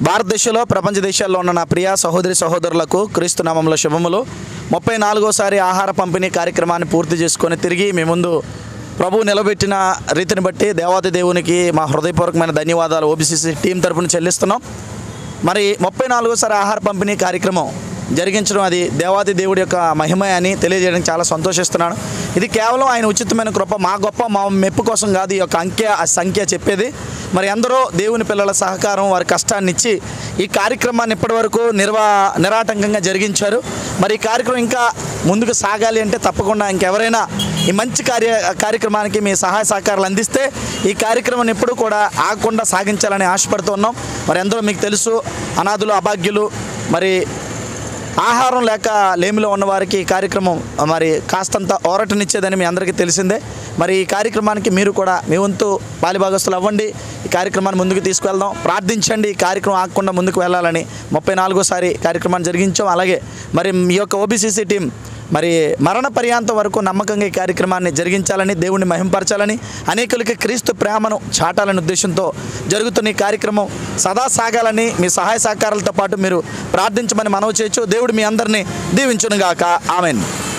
భారతదేశంలో ప్రపంచ దేశాల్లో ఉన్న నా ప్రియ సహోదరి సహోదరులకు క్రీస్తు నామంలో శుభములు ముప్పై నాలుగోసారి ఆహార పంపిణీ కార్యక్రమాన్ని పూర్తి చేసుకొని తిరిగి మీ ముందు ప్రభువు నిలబెట్టిన రీతిని బట్టి దేవాది దేవునికి మా హృదయపూర్వకమైన ధన్యవాదాలు ఓబీసీసీ టీం తరపున చెల్లిస్తున్నాం మరి ముప్పై నాలుగోసారి ఆహార పంపిణీ కార్యక్రమం జరిగించడం అది దేవాది దేవుడి యొక్క మహిమ అని తెలియజేయడానికి చాలా సంతోషిస్తున్నాను ఇది కేవలం ఆయన ఉచితమైన కృప మా గొప్ప మా మెప్పు కోసం కాదు ఈ యొక్క అంకె ఆ సంఖ్య చెప్పేది మరి ఎందరో దేవుని పిల్లల సహకారం వారి కష్టాన్ని ఇచ్చి ఈ కార్యక్రమాన్ని ఇప్పటివరకు నిర్వా నిరాటంకంగా జరిగించారు మరి ఈ కార్యక్రమం ఇంకా ముందుకు సాగాలి అంటే తప్పకుండా ఇంకెవరైనా ఈ మంచి కార్య కార్యక్రమానికి మీ సహాయ సహకారాలు అందిస్తే ఈ కార్యక్రమాన్ని ఎప్పుడూ కూడా ఆగకుండా సాగించాలని ఆశపడుతున్నాం మరి ఎందరో మీకు తెలుసు అనాథులు అభాగ్యులు మరి ఆహారం లేక లేమిలో ఉన్న వారికి ఈ కార్యక్రమం మరి కాస్తంత ఓరటనిచ్చేదని మీ అందరికీ తెలిసిందే మరి ఈ కార్యక్రమానికి మీరు కూడా మీ వంతు పాలిభాగస్తులు అవ్వండి ఈ కార్యక్రమాన్ని ముందుకు తీసుకువెళ్దాం ప్రార్థించండి ఈ కార్యక్రమం ఆగకుండా ముందుకు వెళ్ళాలని ముప్పై నాలుగోసారి కార్యక్రమాన్ని జరిగించాం అలాగే మరి మీ యొక్క ఓబీసీసీ టీం మరి మరణ పర్యాంతం వరకు నమ్మకంగా ఈ కార్యక్రమాన్ని జరిగించాలని దేవుణ్ణి మహింపరచాలని అనేకులకి క్రీస్తు ప్రేమను చాటాలనే ఉద్దేశంతో జరుగుతున్న ఈ కార్యక్రమం సదా సాగాలని మీ సహాయ సహకారాలతో పాటు మీరు ప్రార్థించమని మనవి చేయొచ్చు దేవుడు మీ అందరినీ దీవించునుగాక ఆమెన్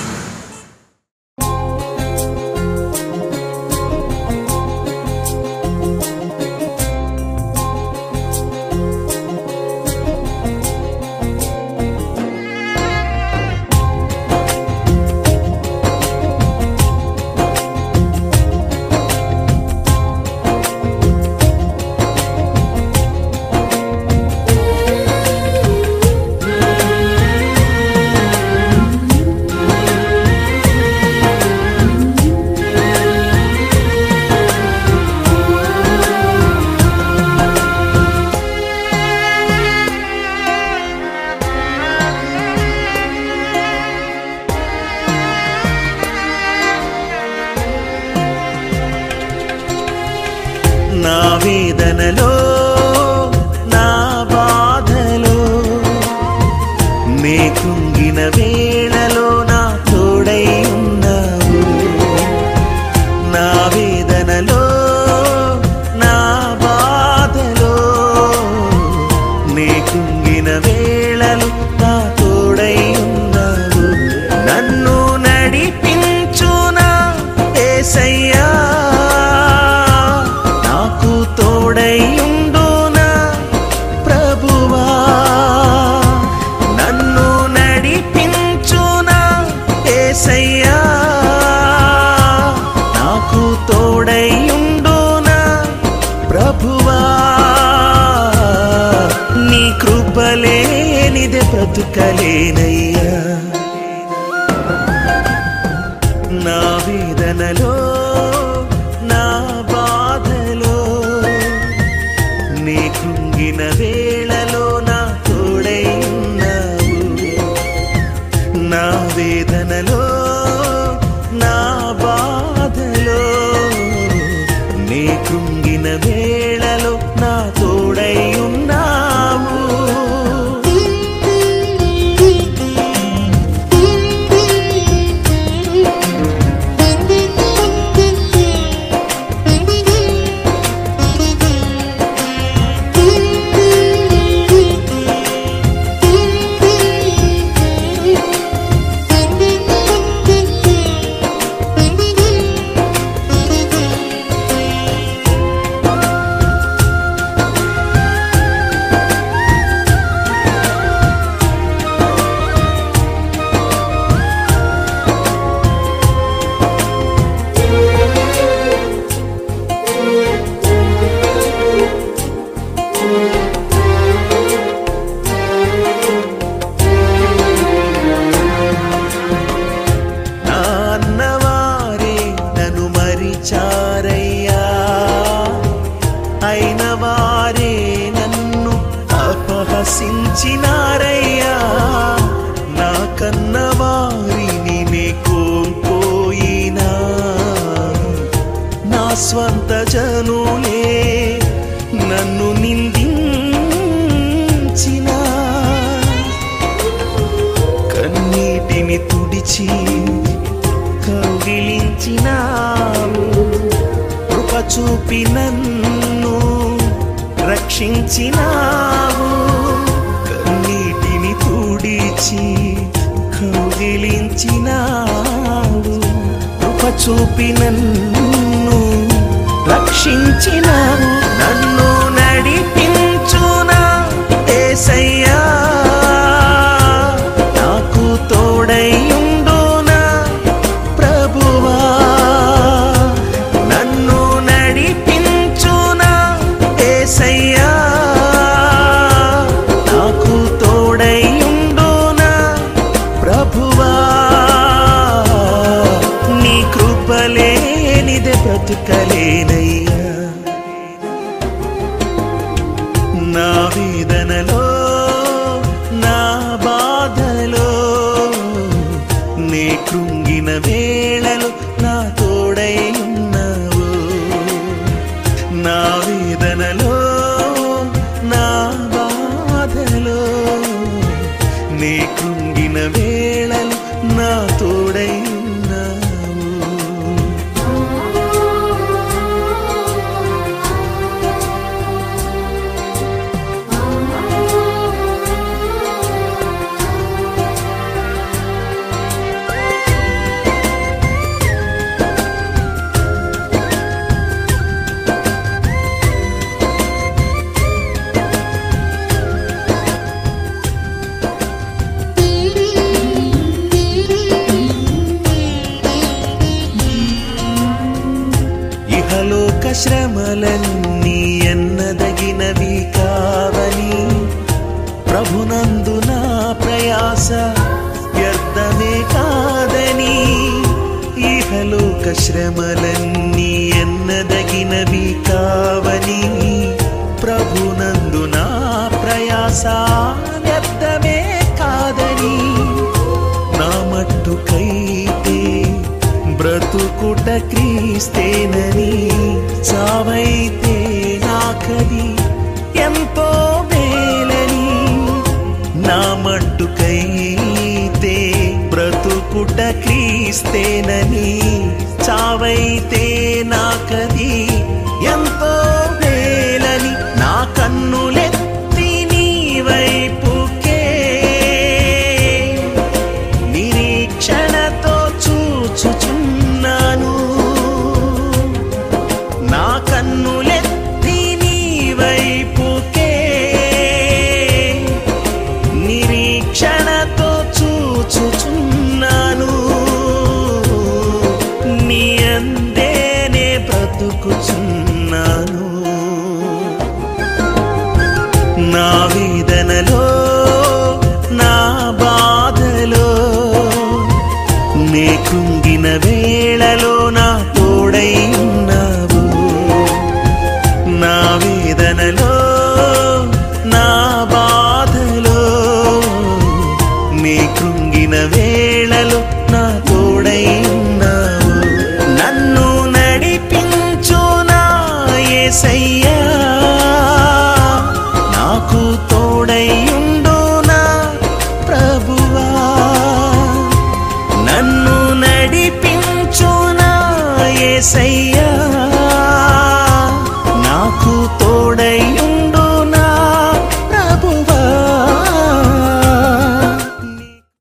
నా వేదనలో నా బాధలో నే కుంగిన వేళలో నా తోడై ఉన్నావు నా వేదనలో నా బాధలో నే కుంగిన వేళలో నా తోడై ఉన్నావు నన్ను నడిపించునా ఏసయ్యా నాకు తోడై ఉండునా ప్రభువా నన్ను నడిపించునా ఏసయ్యా నాకు తోడై ఉండునా ప్రభువా నీ కృపలేనిదే బ్రతుకలేనయ్యా నా వేదనలో నా బాధలో నీ కృంగిన వేళలో నా తోడై ఉన్నావు నా వేదనలో నా బాధలో నీ కృంగిన వేళలో నా తోడై ఉన్నావు నా అన్నవారే నన్ను మరిచారయ్యా అయిన వారే నన్ను అపహసించినారయ్యా నా కన్న వారిని నే కోల్పోయినా నా స్వంత జనులే నన్ను నిందించినా కన్నీటిని తుడిచి కౌగిలించినావు కృప చూపి నన్ను రక్ష రక్షించినావు కన్నీటిని తుడిచి కౌగిలించినావు కృప చూపి నన్ను రక్షించినావు నన్ను నడిపించునా ఏసయ్యా నాకు తోడైయుండునా ప్రభువా నన్ను నడిపించునా ఏసయ్యా నాకు తోడైయుండునా ప్రభువా నీ కృపలేనిదే బ్రతుకలేనయ్యా నా వేదనలో నా బాధలో నే కృంగిన వేళలో నా తోడై ఉన్నావు నా వేదనలో నా బాధలో నే కృంగిన వేళలో నా తోడై ఉన్నావు ఇహలోక శ్రమలన్నీ ఎన్నదగినవి కావని ప్రభునందు నా ప్రయాస వ్యర్థమే కాదని ఇహలోక శ్రమలన్నీ ఎన్నదగినవి కావని ప్రభునందు నా ప్రయాస వ్యర్థమే కాదని నా మట్టుకైతే బ్రతుకుట క్రీస్తేనని చావైతే నాకది ఎంతో మేలని నా మట్టుకైతే బ్రతుకుట క్రీస్తేనని చావైతే నాకది ఎంతో మేలని నా కన్నులెత్తి నీ వైపుకే నిరీక్షణతో చూచుచున్నాను నా కన్నులెత్తి నీ వైపుకే నిరీక్షణతో చూచుచున్నాను నీ అందేనే బ్రతుకుచున్నాను నా వేదనలో నా బాధలో నే కృంగిన వేళలో నా తోడై ఉన్నావు నా వేదనలో నా బాధలో నీ కృంగిన వేళలో నా తోడై ఉన్నావు నన్ను నడిపించు నా యేసయ్యా నాకు తోడై ఉండు నా ప్రభువా నన్ను నడిపించు నా యేసయ్యా